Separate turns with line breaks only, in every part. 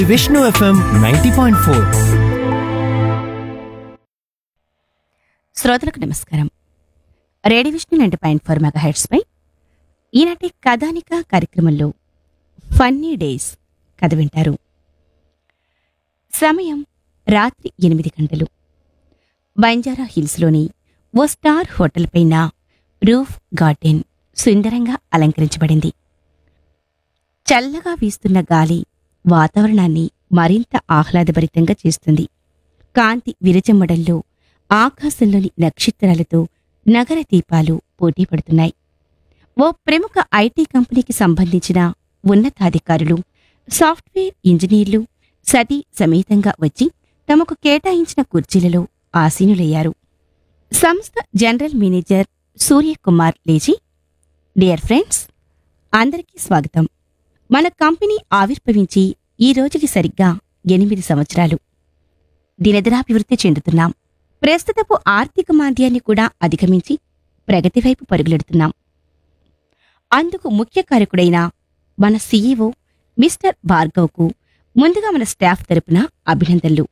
Vishnu FM ninety point four
శ్రోతలకు నమస్కారం radio Vishnu ninety point four mega హెడ్స్పై ఈనాటి కథానిక కార్యక్రమంలో ఫన్నీ డేస్ కథ వింటారు సమయం రాత్రి ఎనిమిది గంటలు బంజారా హిల్స్లోని ఓ స్టార్ హోటల్ పైన రూఫ్ గార్డెన్ సుందరంగా అలంకరించబడింది చల్లగా వీస్తున్న గాలి వాతావరణాన్ని మరింత ఆహ్లాదభరితంగా చేస్తుంది కాంతి విరజమ్మడంలో ఆకాశంలోని నక్షత్రాలతో నగర దీపాలు పోటీ పడుతున్నాయి ఓ ప్రముఖ ఐటీ కంపెనీకి సంబంధించిన ఉన్నతాధికారులు సాఫ్ట్వేర్ ఇంజనీర్లు సతీ సమేతంగా వచ్చి తమకు కేటాయించిన కుర్చీలలో ఆసీనులయ్యారు సంస్థ జనరల్ మేనేజర్ సూర్యకుమార్ లేచి డియర్ ఫ్రెండ్స్ అందరికీ స్వాగతం మన కంపెనీ ఆవిర్భవించి ఈ రోజుకి సరిగ్గా ఎనిమిది సంవత్సరాలు దినదినాభివృద్ధి చెందుతున్నాం ప్రస్తుతపు ఆర్థిక మాంద్యాన్ని కూడా అధిగమించి ప్రగతి వైపు పరుగులెడుతున్నాం అందుకు ముఖ్య కారకుడైన మన సీఈఓ మిస్టర్ భార్గవ్కు ముందుగా మన స్టాఫ్ తరపున అభినందనలు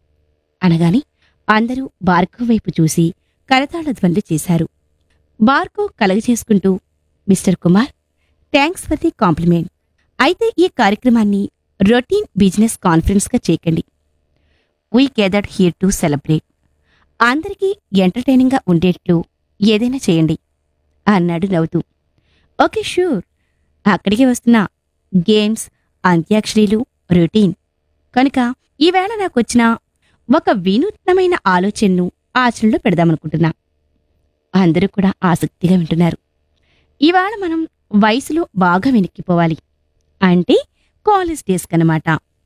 అనగాని అందరూ భార్గవ్ వైపు చూసి కరతాళ ధ్వనులు చేశారు భార్గవ్ కలగజేసుకుంటూ mister Kumar thanks for the compliment అయితే ఈ కార్యక్రమాన్ని రొటీన్ బిజినెస్ కాన్ఫరెన్స్గా చేయకండి we gathered here to celebrate అందరికీ ఎంటర్టైనింగ్గా ఉండేట్లు ఏదైనా చేయండి అన్నాడు నవ్వుతూ ఓకే ష్యూర్ అక్కడికి వస్తున్నా గేమ్స్ అంత్యాక్షరీలు రొటీన్ కనుక ఈవేళ నాకొచ్చిన ఒక వినూత్నమైన ఆలోచనను ఆచరణలో పెడదామనుకుంటున్నా అందరూ కూడా ఆసక్తిగా వింటున్నారు ఇవాళ మనం వయసులో బాగా వెనక్కిపోవాలి అంటే కాలేజ్ డేస్ కనమాట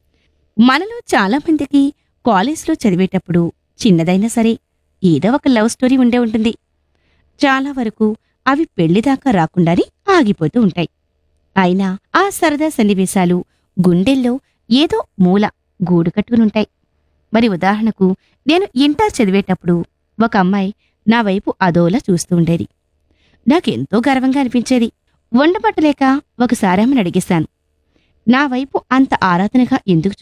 మనలో చాలా మందికి కాలేజ్లో చదివేటప్పుడు చిన్నదైనా సరే ఏదో ఒక లవ్ స్టోరీ ఉండే ఉంటుంది చాలా వరకు అవి పెళ్లిదాకా రాకుండానే ఆగిపోతూ ఉంటాయి అయినా ఆ సరదా సన్నివేశాలు గుండెల్లో ఏదో మూల గూడు కట్టుకునుంటాయి మరి ఉదాహరణకు నేను ఇంటర్ చదివేటప్పుడు ఒక అమ్మాయి నా వైపు అదోలా చూస్తూ ఉండేది నాకెంతో గర్వంగా అనిపించేది వండబట్టలేక ఒకసారి ఆమెను అడిగేశాను నా వైపు అంత ఆరాధనగా ఎందుకు